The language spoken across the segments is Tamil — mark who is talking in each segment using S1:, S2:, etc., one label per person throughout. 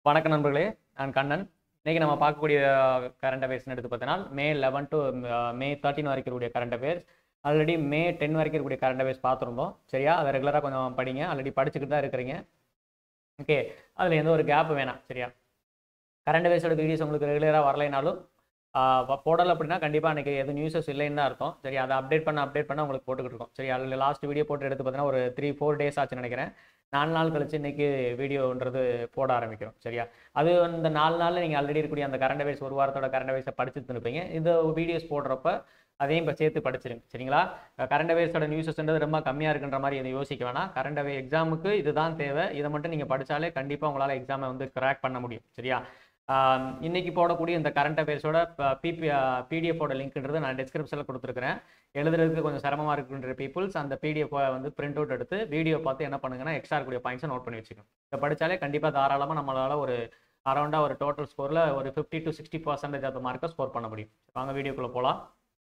S1: வணக்கம் நண்பர்களே நான் கண்ணன் இன்னைக்கு நம்ம பார்க்கக்கூடிய கரண்ட் அஃபேர்ஸ்னு எடுத்து பார்த்தீங்கன்னா May eleven to May thirteen வரைக்கும் இருக்கக்கூடிய current affairs already May ten வரைக்கும் இருக்கக்கூடிய கரண்ட் அஃபேர்ஸ் பார்த்துருந்தோம் சரியா அதை ரெகுலராக கொஞ்சம் படிங்க ஆல்ரெடி படிச்சுக்கிட்டு தான் இருக்கிறீங்க ஓகே அதில் எந்த ஒரு கேப் வேணாம் சரியா கரண்ட் அஃபேர்ஸோட வீடியோஸ் உங்களுக்கு ரெகுலராக வரலைனாலும் ஆஹ் ப- போடல அப்படின்னா கண்டிப்பாக அன்றைக்கி எதுவும் நியூஸஸ் இல்லைன்னு தான் அர்த்தம் சரி அதை அப்டேட் பண்ண அப்டேட் பண்ண உங்களுக்கு போட்டுக்கிட்டு இருக்கோம் சரி அதில் லாஸ்ட் வீடியோ போட்டு எடுத்து பார்த்தீங்கன்னா ஒரு த்ரீ ஃபோர் டேஸ் ஆச்சுன்னு நினைக்கிறேன் நாலு நாள் கழிச்சு இன்னைக்கு வீடியோன்றது போட ஆரம்பிக்கிறோம் சரியா அது அந்த நாலு நாளில் நீங்கள் ஆல்ரெடி இருக்கக்கூடிய அந்த கரண்ட் அஃபேர்ஸ் ஒரு வாரத்தோட கரண்ட் அஃபேர்ஸை படிச்சுட்டு இருப்பீங்க இந்த வீடியோஸ் போடுறப்ப அதையும் இப்போ சேர்த்து படிச்சிருங்க சரிங்களா கரண்ட் அஃபேர்ஸோட நியூஸஸ்ன்றது ரொம்ப கம்மியாக இருக்குன்ற மாதிரி எதுவும் யோசிக்க வேணாம் கரண்ட் அஃபேர் எக்ஸாமுக்கு இதுதான் தேவை இதை மட்டும் நீங்கள் படித்தாலே கண்டிப்பாக உங்களால் எக்ஸாமை வந்து கிராக் பண்ண முடியும் சரியா ஆம், இன்னைக்கு போடக்கூடிய இந்த கரண்ட் அஃபேர்ஸோட பிபி பிடிஎஃபோட லிங்க்ன்றது நான் டிஸ்கிரிப்ஷனில் கொடுத்துருக்கிறேன் எழுதுறதுக்கு கொஞ்சம் சிரமமாக இருக்குன்ற பீப்புள்ஸ் அந்த பிடிஎஃப் வந்து பிரிண்ட் அவுட் எடுத்து வீடியோ பார்த்து என்ன பண்ணுங்கன்னா எக்ஸ்ட்ரா இருக்கக்கூடிய பாயிண்ட்ஸை நோட் பண்ணி வச்சுக்கணும் இதை படித்தாலே கண்டிப்பாக தாராளமாக நம்மளால ஒரு அரௌண்டாக ஒரு டோட்டல் ஸ்கோரில் ஒரு fifty to sixty percentage of மார்க்கை ஸ்கோர் பண்ண முடியும் வாங்க வீடியோக்குள்ளே போகலாம்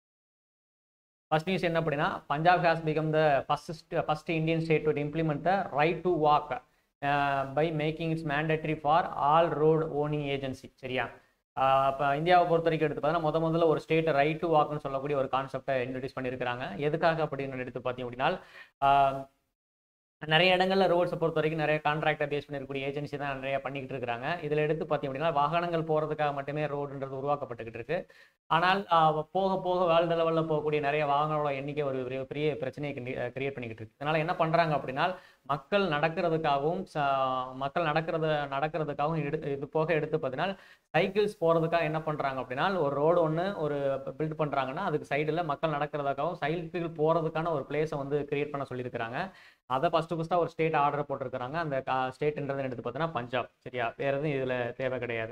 S1: ஃபர்ஸ்ட் நியூஸ் என்ன அப்படின்னா Punjab has become the first first Indian state to implement the right to walk by making its mandatory for all road owning agency சரியா இப்போ இந்தியாவை பொறுத்த வரைக்கும் எடுத்து பார்த்தீங்கன்னா முத முதல்ல ஒரு ஸ்டேட் ரைட் டு வாக்னு சொல்லக்கூடிய ஒரு கான்செப்டை இன்ட்ரடியூஸ் பண்ணியிருக்கிறாங்க எதுக்காக அப்படின்னு எடுத்து பார்த்தீங்க அப்படின்னா ஆஹ் நிறைய இடங்கள்ல ரோட்ஸை பொறுத்த வரைக்கும் நிறைய கான்ட்ராக்டை பேஸ் பண்ணிருக்கக்கூடிய ஏஜென்சி தான் நிறைய பண்ணிக்கிட்டு இருக்காங்க இதில் எடுத்து பார்த்தீங்க அப்படின்னா வாகனங்கள் போகிறதுக்காக மட்டுமே ரோடுன்றது உருவாக்கப்பட்டுக்கிட்டு இருக்கு ஆனால் ஆஹ் போக போக வேர்ல்டு லெவலில் போகக்கூடிய நிறைய வாகனங்களோட எண்ணிக்கை ஒரு பெரிய- பெரிய பிரச்சனையை கிரியேட் பண்ணிக்கிட்டு இருக்கு இதனால என்ன பண்றாங்க அப்படின்னா மக்கள் நடக்கிறதுக்காகவும் ச- மக்கள் நடக்கிறத நடக்கிறதுக்காகவும் எடுத்து இது போக எடுத்து பார்த்தீங்கன்னா சைக்கிள்ஸ் போகிறதுக்காக என்ன பண்ணுறாங்க அப்படின்னா ஒரு ரோடு ஒன்று ஒரு பில்ட் பண்ணுறாங்கன்னா அதுக்கு சைடில் மக்கள் நடக்கிறதுக்காகவும் சைக்கிள் போகிறதுக்கான ஒரு பிளேஸை வந்து கிரியேட் பண்ண சொல்லியிருக்கிறாங்க அதை ஃபஸ்ட்டு ஃபஸ்ட்டாக ஒரு ஸ்டேட் ஆர்டர் போட்டிருக்கிறாங்க அந்த ஸ்டேட்ன்றது எடுத்து பார்த்தீங்கன்னா பஞ்சாப் சரியா வேறு எதுவும் இதில் தேவை கிடையாது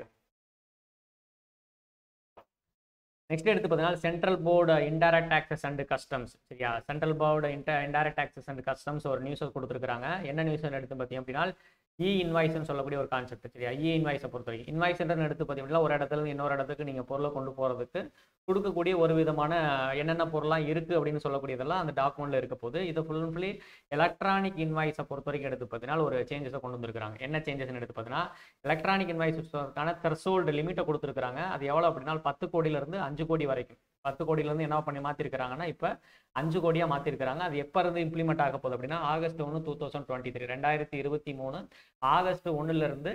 S1: நெக்ஸ்ட் எடுத்து பார்த்தீங்கன்னா central board indirect taxes and customs சரியா central board in indirect taxes and customs ஒரு நியூஸை கொடுத்துருக்காங்க என்ன நியூஸ் எடுத்து பார்த்தீங்க அப்படின்னா இ இன்வாய்ஸ்னு சொல்லக்கூடிய ஒரு கான்செப்ட் சரியா இ இன்வாய்ஸை பொறுத்த வரைக்கும் இன்வாய்ஸ்ன்றது எடுத்து பார்த்தீங்கன்னா ஒரு இடத்துல இருந்து இன்னொரு இடத்துக்கு நீங்கள் பொருளை கொண்டு போகிறதுக்கு கொடுக்கக்கூடிய ஒரு விதமான என்னென்ன பொருளாம் இருக்குது அப்படின்னு சொல்லக்கூடியதெல்லாம் அந்த டாக்குமெண்ட்டில் இருக்க போது இதை ஃபுல் அண்ட் ஃபுல்லி எலக்ட்ரானிக் இன்வாய்ஸை பொறுத்த வரைக்கும் எடுத்து பார்த்தீங்கன்னா ஒரு சேஞ்சஸை கொண்டு வந்திருக்காங்க என்ன சேஞ்சஸ்னு எடுத்து பார்த்தீங்கன்னா எலக்ட்ரானிக் இன்வாய்ஸுக்கான தெர்சோல்டு லிமிட்டை கொடுத்துருக்காங்க அது எவ்வளோ அப்படின்னா பத்து கோடியிலேருந்து அஞ்சு கோடி வரைக்கும் பத்து கோடியிலேருந்து என்ன பண்ணி மாற்றிருக்கிறாங்கன்னா இப்போ அஞ்சு கோடியாக மாற்றிருக்கிறாங்க அது எப்போ இருந்து இம்ப்ளிமெண்ட் ஆக போகுது அப்படின்னா ஆகஸ்ட் ஒன்று டூ தௌசண்ட் டுவெண்ட்டி த்ரீ ரெண்டாயிரத்தி இருபத்தி மூணு ஆகஸ்ட் ஒன்றுலேருந்து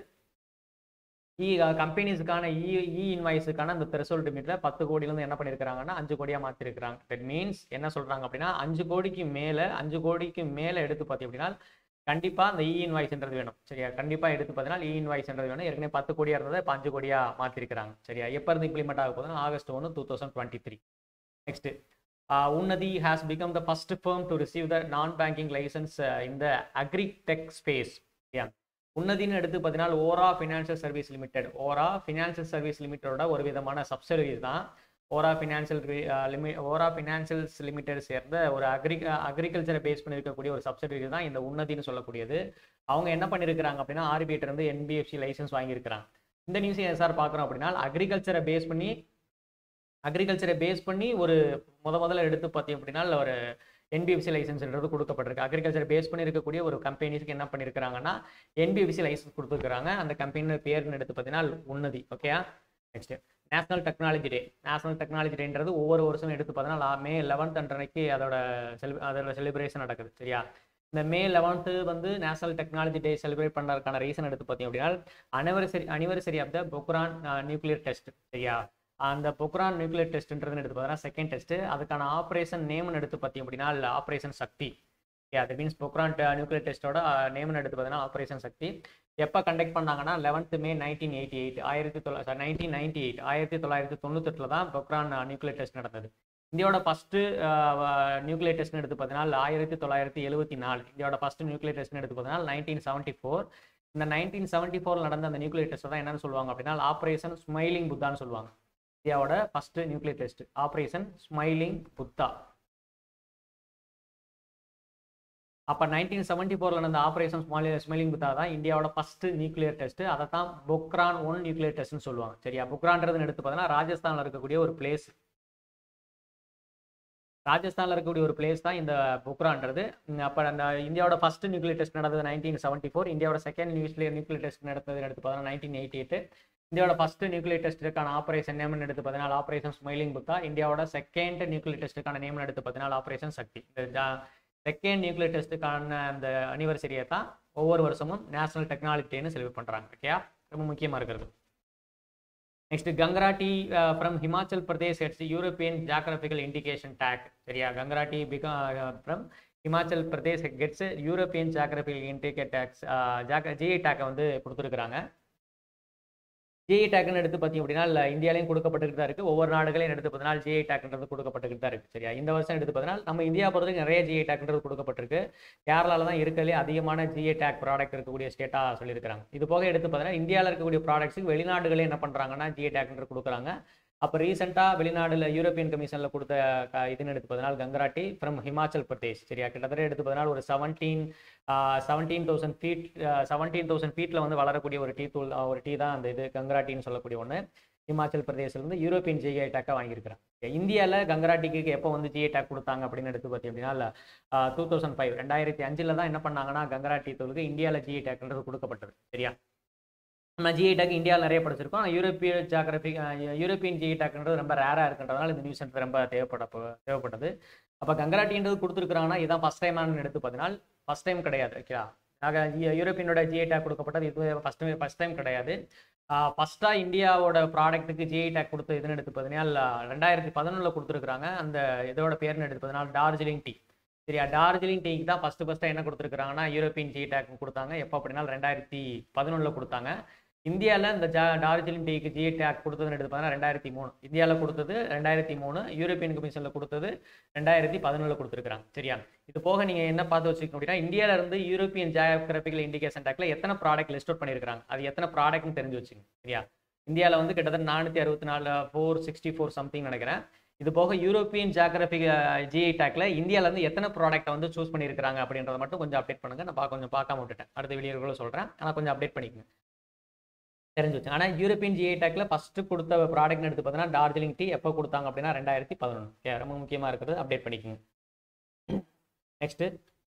S1: இ கம்பெனிஸுக்கான இ இ இன்வாய்ஸுக்கான அந்த த்ரெஷோல்ட் லிமிட்டில் பத்து கோடியிலேருந்து என்ன பண்ணியிருக்கிறாங்கன்னா அஞ்சு கோடியாக மாற்றிருக்கிறாங்க தட் மீன்ஸ் என்ன சொல்கிறாங்க அப்படின்னா அஞ்சு கோடிக்கு மேலே அஞ்சு கோடிக்கு மேலே எடுத்து பார்த்தீங்க அப்படின்னா கண்டிப்பாக அந்த இ இன்வாய்ஸ்ன்றது வேணும் சரியா கண்டிப்பாக எடுத்து பார்த்தீங்கன்னா இ இன்வாய்ஸ்ன்றது வேணும் ஏற்கனவே பத்து கோடியாக இருந்ததை இப்போ அஞ்சு கோடியாக மாற்றிருக்கிறாங்க சரியா எப்போ இருந்து இம்ப்ளிமெண்ட் ஆக போகுதுன்னா ஆகஸ்ட் ஒன்று two thousand twenty three next Unnati has become the first firm to receive the non banking licence in the agri tech space yeah உன்னதின்னு எடுத்து பார்த்தீங்கன்னா Ora financial service limited Ora financial service லிமிட்டோட ஒரு விதமான சப்சிடரி தான் Ora financial limit Ora financials limited சேர்ந்த ஒரு அக்ரி அக்ரிகல்ச்சரை பேஸ் பண்ணியிருக்கக்கூடிய ஒரு சப்சிடரி தான் இந்த உன்னதின்னு சொல்லக்கூடியது அவங்க என்ன பண்ணியிருக்கிறாங்க அப்படின்னா ஆர்பிஐட்ட இருந்து என்பிஎஃப்சி லைசன்ஸ் வாங்கியிருக்கிறாங்க இந்த நியூஸ் ஏன் சார் பார்க்குறோம் அப்படின்னா அக்ரிகல்ச்சரை பேஸ் பண்ணி அக்ரிகல்ச்சரை பேஸ் பண்ணி ஒரு முத முதல்ல எடுத்து பார்த்தீங்க அப்படின்னா ஒரு என்பிஎஃப்சி லைசன்ஸ்ன்றது கொடுக்கப்பட்டிருக்கு அக்ரிகல்ச்சர் பேஸ் பண்ணி இருக்கக்கூடிய ஒரு கம்பெனிஸ்க்கு என்ன பண்ணியிருக்கிறாங்கன்னா என்பிஎஃப்சி லைசன்ஸ் கொடுத்துருக்காங்க அந்த கம்பெனி பேர்னு எடுத்து பார்த்தீங்கன்னா உன்னதி ஓகேயா next national technology day national technology டேன்றது ஒவ்வொரு வருஷமும் எடுத்து பார்த்தீங்கன்னா மே லெவன்த் அன்றைக்கு அதோட செலி அதோட செலிப்ரேஷன் நடக்குது சரியா இந்த மே லெவன்த்து வந்து நேஷனல் டெக்னாலஜி டே செலிப்ரேட் பண்ணுறதுக்கான ரீசன் எடுத்து பார்த்தீங்க அப்படின்னா anniversary anniversary of the Pokhran nuclear test சரியா அந்த பொக்ரான் நியூக்ளியர் டெஸ்ட்ன்றது எடுத்து பார்த்தீங்கன்னா செகண்ட் டெஸ்ட் அதுக்கான ஆப்ரேஷன் நேம்னு எடுத்து பார்த்தீங்க அப்படின்னா ஆப்ரேஷன் சக்தி அது மீன்ஸ் பொக்ரான் நியூக்ளியர் டெஸ்ட்டோட நேம்னு எடுத்து பார்த்தீங்கன்னா ஆப்ரேஷன் சக்தி எப்போ கண்டக்ட் பண்ணாங்கன்னா eleventh May nineteen eighty eight ஆயிரத்தி தொள்ளாயிரத்தி நைன்டீன் நைன்டி எயிட் ஆயிரத்தி தொள்ளாயிரத்தி தொண்ணூத்தெட்டில் தான் பொக்ரான் நியூக்ளியர் டெஸ்ட் நடந்தது இந்தியாவோட ஃபஸ்ட்டு நியூக்ளியர் டெஸ்ட்னு எடுத்து பார்த்தீங்கன்னா ஆயிரத்தி தொள்ளாயிரத்தி எழுபத்தி நாலு இந்தியாவோட ஃபஸ்ட்டு நியூக்ளியர் டெஸ்ட்னு எடுத்து பார்த்தீங்கன்னா நைன்டீன் செவன்ட்டி ஃபோர் இந்த நைன்டீன் செவன்ட்டி ஃபோர் நடந்த அந்த நியூக்ளியர் டெஸ்ட் தான் என்னன்னு சொல்லுவாங்க அப்படின்னா ஆப்ரேஷன் ஸ்மைலிங் புத்தான்னு சொல்லுவாங்க இந்தியாவோட first nuclear test operation smiling Buddha அப்போ நைன்டீன் செவன்ட்டி ஃபோரில் நடந்த ஆப்ரேஷன் ஸ்மாலி ஸ்மைலிங் புத்தா தான் இந்தியாவோட ஃபர்ஸ்ட் நியூக்ளியர் டெஸ்ட் அதை தான் பொக்ரான் ஒன் நியூக்ளியர் டெஸ்ட்னு சொல்லுவாங்க சரியா பொக்ரான்றதுன்னு எடுத்து பார்த்தீங்கன்னா ராஜஸ்தானில் இருக்கக்கூடிய ஒரு பிளேஸ் ராஜஸ்தானில் இருக்கக்கூடிய ஒரு பிளேஸ் தான் இந்த புக்ரான்றது அப்போ அந்த இந்தியாவோட ஃபர்ஸ்ட் நியூக்ளியர் டெஸ்ட் நடந்தது நைன்டீன் செவன்ட்டி ஃபோர் இந்தியாவோட செகண்ட் நியூக்ளியர் நியூக்ளியர் டெஸ்ட் நடந்தது எடுத்து பார்த்தா நைன்டீன் எயிட்டி எயிட் இந்தியாவோட ஃபர்ஸ்ட் நியூக்ளியர் டெஸ்ட்டுக்கான ஆபரேஷன் நேம்னு எடுத்து பதினாலு ஆபரேஷன் ஸ்மைலிங் புக்கா இந்தியாவோட செகண்ட் நியூக்ளியர் டெஸ்ட்டுக்கான நேம்னு எடுத்து பதினாலு ஆபரேஷன் சக்தி இந்த செகண்ட் நியூக்ளியர் டெஸ்ட்டுக்கான அந்த அனிவர்சரியை தான் ஒவ்வொரு வருஷமும் நேஷனல் டெக்னாலஜி டேன்னு செலிப்ரேட் பண்ணுறாங்க ஓகேயா ரொம்ப முக்கியமாக இருக்கிறது next Kangra tea from Himachal Pradesh gets European geographical indication tag சரியா கங்கராட்டி பிகா from Himachal Pradesh gets European geographical indicate tags ஜாக ஜிஐ டேக்கை வந்து கொடுத்துருக்குறாங்க ஜிஐ டேக்னு எடுத்து பார்த்தீங்க அப்படின்னா இல்ல இந்தியாலையும் கொடுக்கப்பட்டுக்கிட்டு தான் இருக்குது ஒவ்வொரு நாடுகளையும் எடுத்து பார்த்தீங்கன்னா ஜிஐ டேக்ன்றது கொடுக்கப்பட்டுக்கிட்டு தான் இருக்குது சரியா இந்த வருஷம் எடுத்து பார்த்தீங்கன்னா நம்ம இந்தியா பொறுத்தவரைக்கும் நிறைய ஜிஐ டேக்ன்றது கொடுக்கப்பட்டிருக்கு கேரளாவில் தான் இருக்கிறதுலே அதிகமான ஜிஐ டேக் ப்ராடக்ட் இருக்கக்கூடிய ஸ்டேட்டாக சொல்லியிருக்காங்க இது போக எடுத்து பார்த்தீங்கன்னா இந்தியாவில் இருக்கக்கூடிய ப்ராடக்ட்ஸுக்கு வெளிநாடுகளே என்ன பண்ணுறாங்கன்னா ஜிஐ டேக்ன்றது கொடுக்குறாங்க அப்போ ரீசெண்டாக வெளிநாடுல யூரோப்பியன் கமிஷனில் கொடுத்த க- இதுன்னு எடுத்து பதினாலு கங்கராட்டி ஃப்ரம் ஹிமாச்சல் பிரதேஷ் சரியா கிட்டத்தட்ட எடுத்து பதினாலு ஒரு seventeen seventeen thousand feet seventeen thousand ஃபீட்டில் வந்து வளரக்கூடிய ஒரு டீ தூள் ஒரு டீ தான் அந்த இது கங்கராட்டின்னு சொல்லக்கூடிய ஒன்று ஹிமாச்சல் பிரதேசிலிருந்து யூரோப்பியன் ஜிஐ டேக்காக வாங்கியிருக்கிறாங்க இந்தியாவில் கங்கராட்டிக்கு எப்போ வந்து ஜிஐ டேக் கொடுத்தாங்க அப்படின்னு எடுத்து பார்த்தீங்க அப்படின்னா டூ தௌசண்ட் ஃபைவ் ரெண்டாயிரத்தி அஞ்சில் தான் என்ன பண்ணாங்கன்னா கங்கராட்டி தூளுக்கு இந்தியாவில் ஜிஐ டேக்ன்றது கொடுக்கப்பட்டது சரியா நம்ம ஜிஐ டேக் இந்தியாவில் நிறைய படிச்சிருக்கோம் ஆனால் யூரோப்பிய ஜாகிரபி யூரோப்பியன் ஜிஐ டேக்ன்றது ரொம்ப ரேராக இருக்குன்றதுனால இந்த நியூஸ் எனக்கு ரொம்ப தேவைப்பட தேவைப்பட்டது அப்போ கங்கராட்டின்றது கொடுத்துருக்குறாங்கன்னா இதான் ஃபஸ்ட் டைம் எடுத்து பார்த்தீங்கன்னா ஃபஸ்ட் டைம் கிடையாது ஓகேவா ஆக யூ- யூரோப்பியனோட ஜிஐ டேக் கொடுக்கப்பட்டது இது ஃபஸ்ட் ஃபஸ்ட் டைம் கிடையாது ஃபஸ்ட்டாக இந்தியாவோட ப்ராடக்ட்டுக்கு ஜிஐ டேக் கொடுத்த இதுன்னு எடுத்து பார்த்தீங்கன்னா ரெண்டாயிரத்தி பதினொன்றில் கொடுத்துருக்குறாங்க அந்த இதோட பேர்னு எடுத்து பார்த்தீங்கன்னா டார்ஜிலிங் டீ சரியா டார்ஜிலிங் டீக்கு தான் ஃபஸ்ட்டு ஃபஸ்ட்டாக என்ன கொடுத்துருக்காங்கன்னா யூரோப்பியன் ஜிஐ டேக் கொடுத்தாங்க எப்போ அப்படின்னா ரெண்டாயிரத்தி பதினொன்றில் கொடுத்தாங்க இந்தியாவில் இந்த ஜா டார்ஜிலிங் டீக்கு ஜிஐ டேக் கொடுத்ததுன்னு எடுத்து பார்த்தீங்கன்னா ரெண்டாயிரத்தி மூணு இந்தியாவில் கொடுத்தது ரெண்டாயிரத்தி மூணு யூரோப்பியன் கமிஷனில் கொடுத்தது ரெண்டாயிரத்தி பதினொன்றில் கொடுத்துருக்காங்க சரியா இது போக நீங்கள் என்ன பார்த்து வச்சுக்கணும் அப்படின்னா இந்தியால இருந்து யூரோப்பியன் ஜியோகிராபிக்கல் இண்டிகேஷன் டேக்ல எத்தனை ப்ராடக்ட் லிஸ்ட் அவுட் பண்ணியிருக்காங்க அது எத்தனை ப்ராடக்ட்னு தெரிஞ்சு வச்சுங்க சரியா இந்தியாவில் வந்து கிட்டத்தட்ட நானூற்றி அறுபத்தி நாலு ஃபோர் சிக்ஸ்டி ஃபோர் சம்திங் நினைக்கிறேன் இது போக யூரோப்பியன் ஜியோகிராபிக் ஜிஐ டேக்ல இந்தியால இருந்து எத்தனை ப்ராடக்ட்டை வந்து சூஸ் பண்ணியிருக்காங்க அப்படின்றத மட்டும் கொஞ்சம் அப்டேட் பண்ணுங்க நான் பா- கொஞ்சம் பார்க்காம விட்டுட்டேன் அடுத்த வீடியோக்குள்ள சொல்கிறேன் ஆனால் கொஞ்சம் அப்டேட் பண்ணிக்கங்க தெரிஞ்சு வச்சு ஆனால் யூரோப்பியன் ஜிஐ டேக்ல ஃபர்ஸ்ட் கொடுத்த ப்ராடக்ட்னு எடுத்து பார்த்தீங்கன்னா டார்ஜிலிங் டீ எப்போ கொடுத்தாங்க அப்படின்னா ரெண்டாயிரத்தி பதினொன்று ரொம்ப முக்கியமாக இருக்கிறது அப்டேட் பண்ணிக்கோங்க next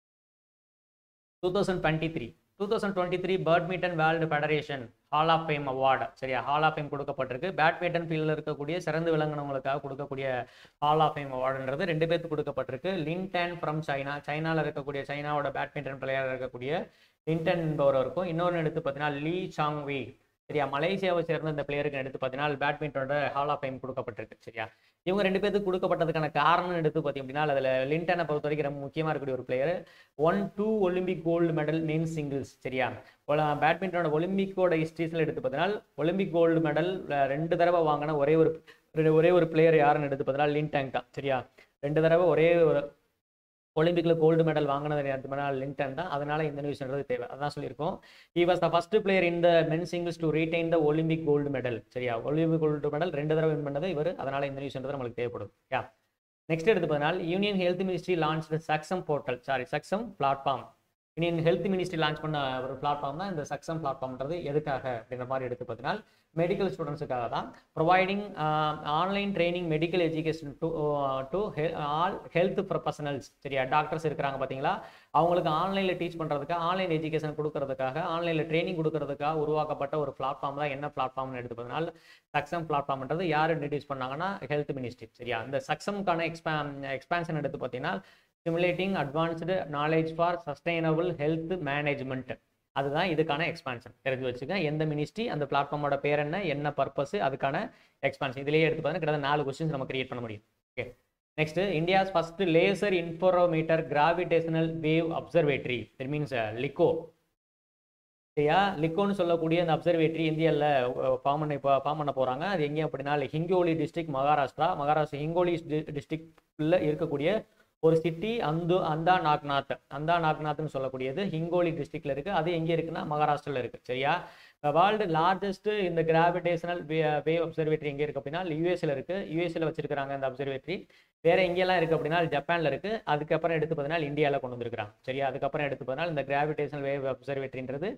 S1: two thousand twenty three two thousand twenty three badminton world federation hall of fame award சரியா ஹால் ஆஃப் ஃபேம் கொடுக்கப்பட்டிருக்கு பேட்மிண்டன் ஃபீல்டில் இருக்கக்கூடிய சிறந்து விளங்கினவங்களுக்காக கொடுக்கக்கூடிய ஹால் ஆஃப் ஃபேம் அவார்டுன்றது ரெண்டு பேருக்கு கொடுக்கப்பட்டிருக்கு லின்டன் ஃப்ரம் சைனா சைனாவில் இருக்கக்கூடிய சைனாவோட பேட்மிண்டன் பிளேயராக இருக்கக்கூடிய லின்டன் என்பவர் இருக்கும் இன்னொன்று எடுத்து பார்த்தீங்கன்னா லீ சாங் வி சரியா மலேசியாவை சேர்ந்த இந்த பிளேயருக்கு எடுத்து பார்த்தீங்கன்னா பேட்மிண்டனோட ஹால் ஆஃப் ஃபேம் கொடுக்கப்பட்டிருக்கு சரியா இவங்க ரெண்டு பேருக்கு கொடுக்கப்பட்டதுக்கான காரணம் எடுத்து பார்த்தீங்க அப்படின்னா அதில் லிண்டனை பொறுத்த வரைக்கும் ரொம்ப முக்கியமாக இருக்கக்கூடிய ஒரு player one two Olympic gold medal main singles சரியா பேட்மிண்டனோட ஒலிம்பிக்கோட ஹிஸ்ட்ரிஸில் எடுத்து பார்த்தீங்கன்னா ஒலிம்பிக் கோல்டு மெடல் ரெண்டு தடவை வாங்கின ஒரே ஒரு ஒரே ஒரு பிளேயர் யாருன்னு எடுத்து பார்த்தீங்கன்னா லின்டாங் தான் சரியா ரெண்டு தடவை ஒரே ஒரு ஒலிம்பிக்ல கோல்டு மெடல் வாங்கினது நேரத்துனா லிங்டன் தான் அதனால இந்த நியூஸ்ன்றது தேவை அதான் சொல்லியிருக்கோம் he was the first player in the men singles to retain the Olympic gold medal சரியா ஒலிம்பிக் கோல்டு மெடல் ரெண்டு தடவை வின் பண்ணது இவர் அதனால இந்த நியூஸ்ன்றது நம்மளுக்கு தேவைப்படும் யா நெக்ஸ்ட் எடுத்து பார்த்தீங்கன்னா union health ministry launch Saksham portal sorry Saksham platform union health ministry launch பண்ண ஒரு பிளாட்ஃபார்ம் தான் இந்த சக்சம் பிளாட்ஃபார்ம்ன்றது எதுக்காக அப்படின்ற மாதிரி எடுத்து பார்த்தீங்கன்னா மெடிக்கல் ஸ்டூடெண்ட்ஸுக்காக தான் providing online training medical education to to all health professionals சரியா டாக்டர்ஸ் இருக்கிறாங்க பார்த்தீங்களா அவங்களுக்கு ஆன்லைனில் டீச் பண்ணுறதுக்கு ஆன்லைன் எஜுகேஷன் கொடுக்கறதுக்காக ஆன்லைனில் ட்ரைனிங் கொடுக்கறதுக்காக உருவாக்கப்பட்ட ஒரு பிளாட்ஃபார்ம் தான் என்ன பிளாட்ஃபார்ம்னு எடுத்து பார்த்தீங்கன்னா சக்சம் பிளாட்ஃபார்ம்ன்றது யார் இன்ட்ரடியூஸ் பண்ணாங்கன்னா ஹெல்த் மினிஸ்ட்ரி சரியா இந்த சக்சம்க்கான எக்ஸ்பா எக்ஸ்பான்ஷன் எடுத்து பார்த்தீங்கன்னா stimulating advanced knowledge for sustainable health management அதுதான் இதுக்கான எக்ஸ்பான்ஷன் தெரிஞ்சு வச்சுக்க எந்த மினிஸ்ட்ரி அந்த பிளாட்ஃபார்மோட பேர் என்ன என்ன பர்பஸ் அதுக்கான எக்ஸ்பான்ஷன் இதுலேயே எடுத்து பார்த்தீங்கன்னா கிட்டத்தட்ட நாலு கொஸ்டின்ஸ் நம்ம கிரியேட் பண்ண முடியும் okay next India's first laser interferometer gravitational wave observatory it means LIGO சரியா லிக்கோன்னு சொல்லக்கூடிய அந்த அப்சர்வேட்டரி இந்தியாவில் ஃபார்ம் பண்ண இப்போ ஃபார்ம் பண்ண போகிறாங்க அது எங்கே அப்படின்னா ஹிங்கோலி டிஸ்ட்ரிக்ட் மகாராஷ்டிரா மகாராஷ்டிரா ஹிங்கோலி டிஸ்ட்ரிக்டில் இருக்கக்கூடிய ஒரு சிட்டி அந்து அந்தா நாக்நாத் அந்தா நாக்நாத்னு சொல்லக்கூடியது ஹிங்கோலி டிஸ்ட்ரிக்ட்ல இருக்கு அது எங்கே இருக்குன்னா மகாராஷ்டிரால இருக்கு சரியா வேர்ல்டு லார்ஜஸ்ட் இந்த கிராவிடேஷனல் வேவ் அப்சர்வேட்டரி எங்கே இருக்கு அப்படின்னா யூஎஸ்ல இருக்கு யூஎஸ்ல வச்சிருக்காங்க இந்த அப்சர்வேட்டரி வேற எங்கெல்லாம் இருக்கு அப்படின்னா ஜப்பான்ல இருக்கு அதுக்கப்புறம் எடுத்து பார்த்தீங்கன்னா இந்தியாவில் கொண்டு வந்திருக்காங்க சரியா அதுக்கப்புறம் எடுத்து பார்த்தீங்கன்னா இந்த கிராவிடேஷனல் வேவ் அப்சர்வேட்டரின்றது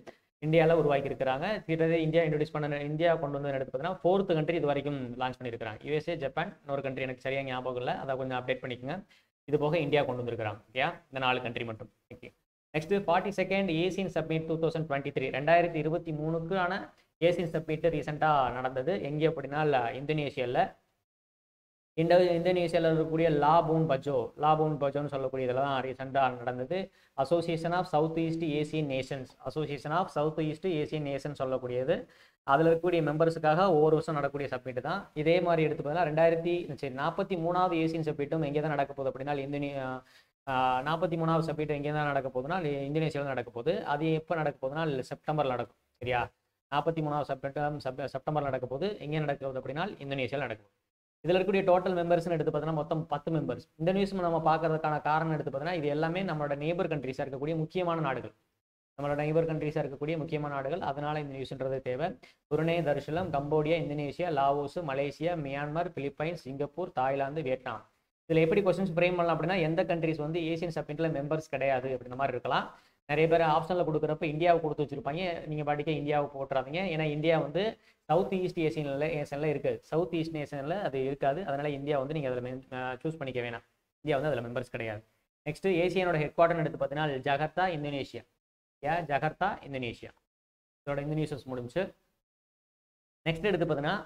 S1: இந்தியாவில் உருவாக்கி இருக்கிறாங்க கிட்டத்தட்ட இந்தியா இன்ட்ரடியூஸ் பண்ண இந்தியா கொண்டு வந்து எடுத்து பார்த்தீங்கன்னா ஃபோர்த்து கண்ட்ரி இது வரைக்கும் லான்ச் பண்ணியிருக்காங்க யூஎஸ்ஏ ஜப்பான் இன்னொரு கண்ட்ரி எனக்கு சரியாக ஞாபகம் இல்லை அதை கொஞ்சம் அப்டேட் பண்ணிக்கோங்க இது போக இந்தியா கொண்டு வந்திருக்கிறாங்க ஓகே இந்த நாலு கண்ட்ரி மட்டும் okay next forty second Asian summit two thousand twenty three ரெண்டாயிரத்தி இருபத்தி மூணுக்கான ஏசியன் சப்மிட் ரீசெண்டாக நடந்தது எங்கே அப்படின்னா இந்தோனேஷியாவில் இந்த இந்தோனேஷியாவில் இருக்கக்கூடிய லாபூன் பஜோ லாபூன் பஜோன்னு சொல்லக்கூடிய இதெல்லாம் ரீசெண்டாக நடந்தது Association of South East Asian Nations Association of South East Asian Nation சொல்லக்கூடியது அதில் இருக்கக்கூடிய மெம்பர்ஸுக்காக ஒவ்வொரு வருஷம் நடக்கக்கூடிய சப்மிட் தான் இதே மாதிரி எடுத்து பார்த்தா ரெண்டாயிரத்தி சரி நாற்பத்தி மூணாவது ஏசியன் சப்மிட்டும் எங்கே தான் நடக்க போகுது அப்படின்னா இந்தோனே நாற்பத்தி மூணாவது சப்மிட் எங்கே தான் நடக்க போகுதுன்னா இந்தோனேஷியாவில் நடக்க போகுது அது எப்போ நடக்க போகுதுன்னா செப்டம்பர் நடக்கும் சரியா நாற்பத்தி மூணாவது சப்மிட்டம் சப் செப்டம்பர் நடக்க போகுது எங்கே நடக்க போகுது அப்படின்னா இந்தோனேஷியாவில் நடக்கும் இதில் இருக்கக்கூடிய டோட்டல் மெம்பர்ஸ்னு எடுத்து பார்த்தோன்னா மொத்தம் பத்து மெம்பர்ஸ் இந்த நியூஸ் நம்ம பார்க்கறதுக்கான காரணம் எடுத்து பார்த்தோன்னா இது எல்லாமே நம்மளோட நேபர் கண்ட்ரிஸாக இருக்கக்கூடிய முக்கியமான நாடுகள் நம்மளோட நைபர் கண்ட்ரிஸாக இருக்கக்கூடிய முக்கியமான நாடுகள் அதனால இந்த நியூஸ்ன்றது தேவை Brunei Darussalam Cambodia Indonesia Laos Malaysia Myanmar Philippines Singapore Thailand Vietnam இதில் எப்படி கொஸ்டின்ஸ் ஃப்ரேம் பண்ணலாம் அப்படின்னா எந்த கண்ட்ரிஸ் வந்து ஏசியன் சப்மிட்டில் மெம்பர்ஸ் கிடையாது அப்படின்ற மாதிரி இருக்கலாம் நிறைய பேர் ஆப்ஷனில் கொடுக்குறப்ப இந்தியாவை கொடுத்து வச்சிருப்பாங்க நீங்கள் பாட்டிக்க இந்தியாவை போட்டுறாதீங்க ஏன்னா இந்தியா வந்து சவுத் ஈஸ்ட் ஏசியனில் ஏஷனில் இருக்குது சவுத் ஈஸ்ட் நேஷனில் அது இருக்காது அதனால் இந்தியா வந்து நீங்கள் அதில் சூஸ் பண்ணிக்க வேணாம் இந்தியா வந்து அதில் மெம்பர்ஸ் கிடையாது நெக்ஸ்ட் ஏசியனோட ஹெட் குவார்டர் எடுத்து பார்த்தீங்கன்னா ஜகர்த்தா இந்தோனேஷியா யா ஜகர்த்தா இந்தோனேஷியா இதோட இந்தோனேஷியஸ் முடிஞ்சு நெக்ஸ்ட் எடுத்து பார்த்தீங்கன்னா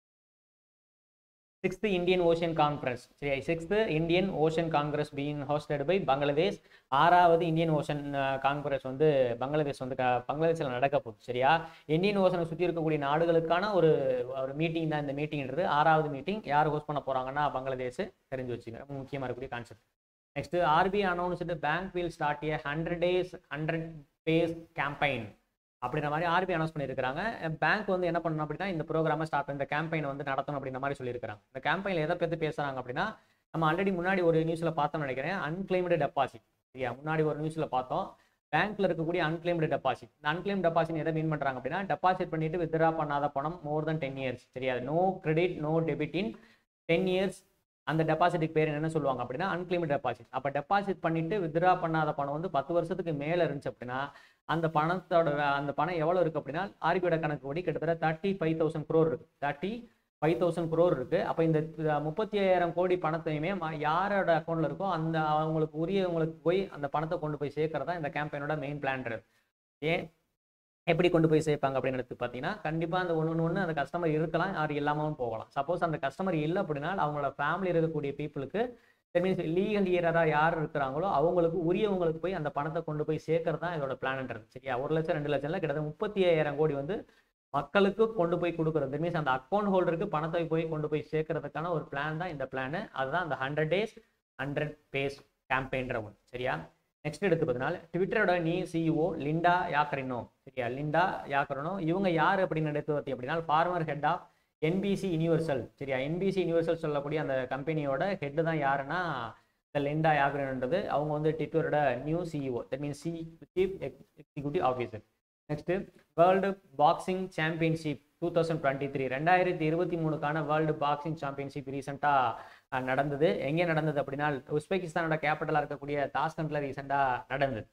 S1: சிக்ஸ்த் இந்தியன் ஓஷன் கான்ஃபரன்ஸ் சரியா sixth Indian Ocean Congress being hosted by Bangladesh ஆறாவது இந்தியன் ஓஷன் காங்கிரஸ் வந்து பங்களாதேஷ் வந்து க- பங்களாதேஷில் நடக்க போகுது சரியா இந்தியன் ஓஷனை சுற்றி இருக்கக்கூடிய நாடுகளுக்கான ஒரு ஒரு மீட்டிங் தான் இந்த மீட்டிங்ன்றது ஆறாவது மீட்டிங் யார் ஹோஸ்ட் பண்ண போகிறாங்கன்னா பங்களாதேஷ் தெரிஞ்சு வச்சுங்க ரொம்ப முக்கியமாக இருக்கக்கூடிய concept next RBI announced bank will start a hundred days hundred pays campaign அப்படின்ற மாதிரி ஆர்பிஐ அனௌன்ஸ் பண்ணியிருக்காங்க பேங்க் வந்து என்ன பண்ணணும் அப்படின்னா இந்த ப்ரோக்ராமை ஸ்டார்ட் இந்த கேம்பெயினை வந்து நடத்தணும் அப்படின்ற மாதிரி சொல்லியிருக்காங்க இந்த கேம்பெயினில் எதை பற்றி பேசுகிறாங்க அப்படின்னா நம்ம ஆல்ரெடி முன்னாடி ஒரு நியூஸில் பார்த்தோம்னு நினைக்கிறேன் அன்கிளைம்டு டெபாசிட் சரியா முன்னாடி ஒரு நியூஸில் பார்த்தோம் பேங்க்ல இருக்கக்கூடிய அன்கிளைம்டு டெபாசிட் இந்த அன்கிளைம் டெபாசிட் எதை மீன் பண்ணுறாங்க அப்படின்னா டெபாசிட் பண்ணிட்டு வித்ரா பண்ணாத பணம் மோர் தென் டென் இயர்ஸ் சரியா no credit no debit in ten years அந்த டெபாசிட்டுக்கு பேர் என்ன சொல்லுவாங்க அப்படின்னா அன்கிளைம்டு டெபாசிட் அப்போ டெபாசிட் பண்ணிட்டு வித்ரா பண்ணாத பணம் வந்து பத்து வருஷத்துக்கு மேலே இருந்துச்சு அப்படின்னா அந்த பணத்தோட அந்த பணம் எவ்வளோ இருக்கு அப்படின்னா ஆர்பிஐட கணக்கு படி கிட்டத்தட்ட தேர்ட்டி ஃபைவ் தௌசண்ட் க்ரோர் இருக்கு தேர்ட்டி ஃபைவ் தௌசண்ட் க்ரோர் இருக்கு அப்போ இந்த முப்பத்தி ஐயாயிரம் கோடி பணத்தையுமே ம- யாரோட அக்கௌண்ட்ல இருக்கோ அந்த அவங்களுக்கு உரியவங்களுக்கு போய் அந்த பணத்தை கொண்டு போய் சேர்க்கறதா இந்த கேம்பெயினோட மெயின் பிளான்றது ஏன் எப்படி கொண்டு போய் சேர்ப்பாங்க அப்படின்னு எடுத்து பார்த்தீங்கன்னா கண்டிப்பாக அந்த ஒன்று ஒன்று அந்த கஸ்டமர் இருக்கலாம் யார் இல்லாமலும் போகலாம் சப்போஸ் அந்த கஸ்டமர் இல்லை அப்படின்னா அவங்களோட ஃபேமிலி இருக்கக்கூடிய பீப்புளுக்கு தட் மீன்ஸ் லீகல் இயராக யார் இருக்கிறாங்களோ அவங்களுக்கு உரியவங்களுக்கு போய் அந்த பணத்தை கொண்டு போய் சேர்க்கறது தான் இதோட பிளான்ன்றது சரியா ஒரு லட்சம் ரெண்டு லட்சம்ல கிட்டத்தட்ட முப்பத்தி ஐயாயிரம் கோடி வந்து மக்களுக்கு கொண்டு போய் கொடுக்குறது மீன்ஸ் அந்த அக்கௌண்ட் ஹோல்டருக்கு பணத்தை போய் கொண்டு போய் சேர்க்கறதுக்கான ஒரு பிளான் தான் இந்த பிளான் அதுதான் அந்த ஹண்ட்ரட் டேஸ் ஹண்ட்ரட் பேஸ் கேம்பெயின்ற ஒன்று சரியா நெக்ஸ்ட் எடுத்து பார்த்தீங்கன்னா ட்விட்டரோட நீ சிஇஓ லிண்டா யாக்கரினோ சரியா லிண்டா யாக்கரினோ இவங்க யார் அப்படின்னு எடுத்து பார்த்தீங்க அப்படின்னா former head of NBC Universal சரியா என்பிசி யூனிவர்சல் சொல்லக்கூடிய அந்த கம்பெனியோட ஹெட் தான் யாருன்னா இந்த லிண்டா யாக்கரினோன்றது அவங்க வந்து ட்விட்டரோட new CEO that means C chief executive officer next world boxing championship two thousand twenty three ரெண்டாயிரத்தி இருபத்தி மூணுக்கான வேர்ல்டு பாக்ஸிங் சாம்பியன்ஷிப் ரீசெண்டாக நடந்தது எங்கே நடந்தது அப்படின்னா உஸ்பெகிஸ்தானோட கேபிட்டலாக இருக்கக்கூடிய தாஸ்கண்ட்ல ரீசெண்டாக நடந்தது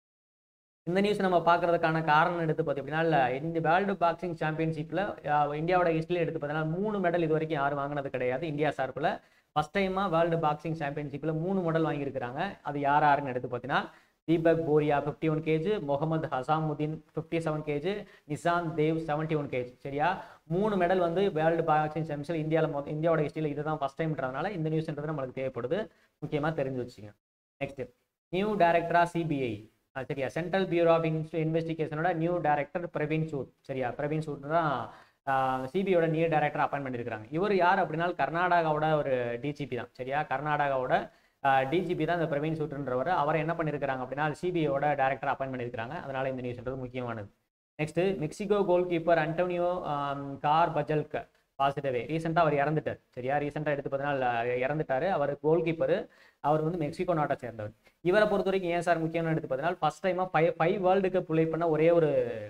S1: இந்த நியூஸ் நம்ம பார்க்கறதுக்கான காரணம் எடுத்து பார்த்தீங்க அப்படின்னா இந்த வேர்ல்டு பாக்ஸிங் சாம்பியன்ஷிப்பில் இந்தியாவோட ஹிஸ்ட்ரியில் எடுத்து பார்த்தீங்கன்னா மூணு மெடல் இது வரைக்கும் யாரும் வாங்கினது கிடையாது இந்தியா சார்பில் ஃபர்ஸ்ட் டைமாக வேர்ல்டு பாக்ஸிங் சாம்பியன்ஷிப்பில் மூணு மெடல் வாங்கியிருக்கிறாங்க அது யார் யாருன்னு எடுத்து பார்த்தீங்கன்னா Deepak Boria fifty one kg Mohammad Hussamuddin fifty seven kg Nishant Dev seventy one kg சரியா மூணு மெடல் வந்து வேர்ல்டு பாக்ஸிங் சாம்பியன்ஷிப் இந்தியாவில் மொ இந்தியாவோட ஹிஸ்ட்ரியில் இதுதான் ஃபஸ்ட் டைம்ன்றதுனால இந்த நியூஸ்ன்றது நம்மளுக்கு தேவைப்படுது முக்கியமாக தெரிஞ்சு வச்சுங்க நெக்ஸ்ட் நியூ டைரக்டரா சிபிஐ சரியா சென்ட்ரல் பியூரோ ஆஃப் இன்வெஸ்டிகேஷனோட நியூ டைரக்டர் பிரவீன் சூட் சரியா பிரவீன் சூட் தான் சிபிஐயோட நியூ டைரக்டர் அப்பாயின் பண்ணியிருக்காங்க இவர் யார் அப்படின்னா கர்நாடகாவோட ஒரு டிஜிபி தான் சரியா கர்நாடகாவோட டிஜிபி தான் இந்த பிரவீன் சூட்ன்றவர் அவரை என்ன பண்ணியிருக்காங்க அப்படின்னா சிபிஐயோட டைரக்டர் அப்பாயின் பண்ணியிருக்காங்க அதனால இந்த நியூஸ்ன்றது முக்கியமானது next Mexico goalkeeper Antonio Carbajal பாசிட்டிவே ரீசெண்டாக அவர் இறந்துட்டார் சரியா ரீசெண்டாக எடுத்து பார்த்தீங்கன்னா இறந்துட்டாரு அவர் கோல் கீப்பர் அவர் வந்து மெக்சிகோ நாட்டை சேர்ந்தவர் இவரை பொறுத்த வரைக்கும் ஏன் சார் முக்கியம்னு எடுத்து பார்த்தீங்கன்னா ஃபர்ஸ்ட் டைமாக five five world cup play பண்ண ஒரே ஒரு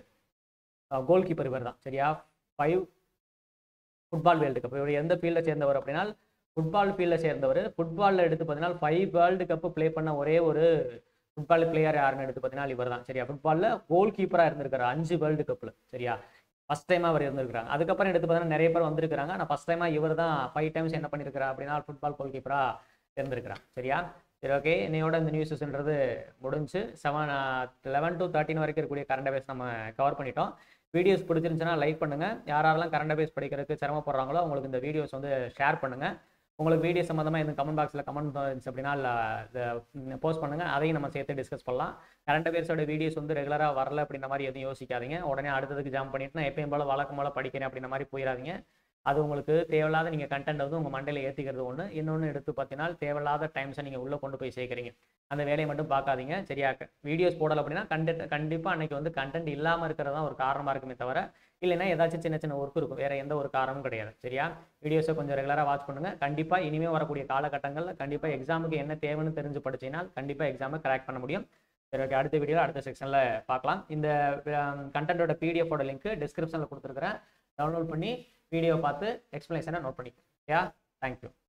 S1: கோல் கீப்பர் இவர் தான் சரியா ஃபைவ் ஃபுட்பால் வேர்ல்டு கப் இவர் எந்த ஃபீல்டில் சேர்ந்தவர் அப்படின்னா ஃபுட்பால் ஃபீல்டில் சேர்ந்தவர் ஃபுட்பாலில் எடுத்து பார்த்தீங்கன்னா ஃபைவ் வேர்ல்டு கப் ப்ளே பண்ண ஒரே ஒரு ஃபுட்பால் பிளேயர் யாருன்னு எடுத்து பார்த்தீங்கன்னா இவர் தான் சரியா ஃபுட்பாலில் கோல் கீப்பராக இருந்திருக்காரு அஞ்சு வேர்ல்டு கப்பில் சரியா ஃபஸ்ட் டைமாக அவர் இருந்திருக்காங்க அதுக்கப்புறம் எடுத்து பார்த்தீங்கன்னா நிறைய பேர் வந்திருக்காங்க ஆனால் ஃபஸ்ட் டைமாக இவர் தான் ஃபைவ் டைம்ஸ் என்ன பண்ணியிருக்கிறா அப்படின்னா ஃபுட்பால் கோல் கீப்பராக இருந்திருக்கிறான் சரியா சரி ஓகே இன்னையோட இந்த நியூஸஸ்ன்றது முடிஞ்சு செவன் லெவன் டு தேர்ட்டின் வரைக்கும் இருக்கக்கூடிய கரண்ட் அஃபேர்ஸ் நம்ம கவர் பண்ணிட்டோம் வீடியோஸ் பிடிச்சிருந்துச்சுன்னா லைக் பண்ணுங்கள் யாரெல்லாம் கரண்ட் அஃபேர்ஸ் படிக்கிறதுக்கு சிரமப்படுறாங்களோ அவங்களுக்கு இந்த வீடியோஸ் வந்து ஷேர் பண்ணுங்கள் உங்களுக்கு வீடியோ சம்மந்தமாக இந்த கமெண்ட் பாக்ஸில் கமெண்ட் இருந்துச்சு அப்படின்னா போஸ்ட் பண்ணுங்கள் அதையும் நம்ம சேர்த்து டிஸ்கஸ் பண்ணலாம் கரண்ட் அஃபேர்ஸோட வீடியோஸ் வந்து ரெகுலராக வரல அப்படின்ற மாதிரி எதுவும் யோசிக்காதீங்க உடனே அடுத்ததுக்கு ஜாம் பண்ணிட்டு நான் எப்பயும் போல வழக்கம் போல படிக்கிறேன் அப்படின்ற மாதிரி போயிடாதீங்க அது உங்களுக்கு தேவையில்லாத நீங்கள் கண்டென்ட் வந்து உங்கள் மண்டையில் ஏற்றிக்கிறது ஒன்று இன்னொன்று எடுத்து பார்த்தீங்கன்னா தேவையில்லாத டைம்ஸை நீங்கள் உள்ளே கொண்டு போய் சேர்க்குறீங்க அந்த வேலையை மட்டும் பார்க்காதீங்க சரியா வீடியோஸ் போடலை அப்படின்னா கண்டென்ட் கண்டிப்பாக அன்றைக்கி வந்து கண்டென்ட் இல்லாமல் இருக்கிறது தான் ஒரு காரணமாக இருக்குமே தவிர இல்லைன்னா ஏதாச்சும் சின்ன சின்ன ஒர்க் இருக்கும் வேறு எந்த ஒரு காரணமும் கிடையாது சரியா வீடியோஸை கொஞ்சம் ரெகுலராக வாட்ச் பண்ணுங்கள் கண்டிப்பாக இனிமேல் வரக்கூடிய காலகட்டங்களில் கண்டிப்பாக எக்ஸாமுக்கு என்ன தேவைன்னு தெரிஞ்சு படிச்சீங்கன்னா கண்டிப்பாக எக்ஸாமை கிராக் பண்ண முடியும் சரி ஓகே அடுத்த வீடியோவில் அடுத்த செக்ஷனில் பார்க்கலாம் இந்த கண்டென்ட்டோட பிடிஎஃபோட லிங்க் டிஸ்கிரிப்ஷனில் கொடுத்துருக்குறேன் டவுன்லோட் பண்ணி வீடியோ பார்த்து எக்ஸ்ப்ளனேஷனை நோட் பண்ணிக்கோ யா தேங்க்யூ